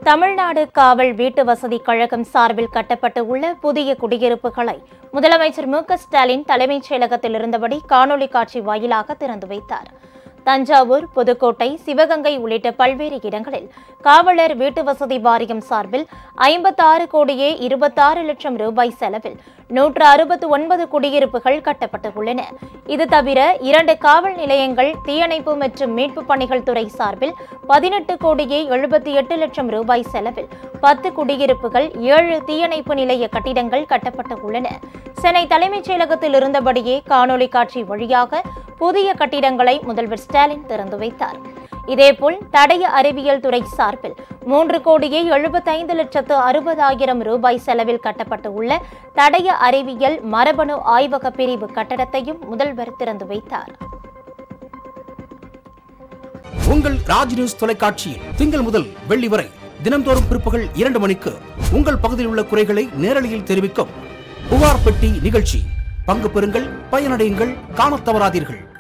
தமிழ்நாடு காவல் வீட்டு வசதி கழகம் சார்பில் கட்டப்பட்டு உள்ள புதிய குடியிருப்புகளை முதலமைச்சர் மு க ஸ்டாலின் தலைமைச் செயலகத்தில் இருந்தபடி காணொலி காட்சி வாயிலாக திறந்து வைத்தார் தஞ்சாவூர் புதுக்கோட்டை சிவகங்கை உள்ளிட்ட பல்வேறு இடங்களில் காவலர் வீட்டு வசதி வாரியம் சார்பில் ஐம்பத்தாறு கோடியே இருபத்தாறு லட்சம் ரூபாய் செலவில் நூற்று அறுபத்து ஒன்பது குடியிருப்புகள் கட்டப்பட்டு உள்ளன இது தவிர இரண்டு காவல் நிலையங்கள் தீயணைப்பு மற்றும் மீட்புப் பணிகள் துறை சார்பில் பதினெட்டு கோடியே எழுபத்தி எட்டு லட்சம் ரூபாய் செலவில் பத்து குடியிருப்புகள் ஏழு தீயணைப்பு நிலைய கட்டிடங்கள் கட்டப்பட்டு உள்ளன சென்னை தலைமைச் செயலகத்தில் இருந்தபடியே காணொலி காட்சி வழியாக புதிய கட்டிடங்களை முதல்வர் ஸ்டாலின் திறந்து வைத்தார் இதேபோல் தடய அறிவியல் துறை சார்பில் மூன்று கோடியே எழுபத்தைந்து லட்சத்து அறுபதாயிரம் ரூபாய் செலவில் கட்டப்பட்டு உள்ள தடய அறிவியல் மரபணு ஆய்வக பிரிவு கட்டடத்தையும் முதல்வர் திறந்து வைத்தார் உங்கள் ராஜ் நியூஸ் தொலைக்காட்சியில் திங்கள் முதல் வெள்ளி வரை தினம்தோறும் பிற்பகல் இரண்டு மணிக்கு உங்கள் பகுதியில் உள்ள குறைகளை நேரலையில் தெரிவிக்கும் புகார் பெட்டி நிகழ்ச்சி பங்கு பெறுங்கள் பயனடையுங்கள் காணத் தவறாதீர்கள்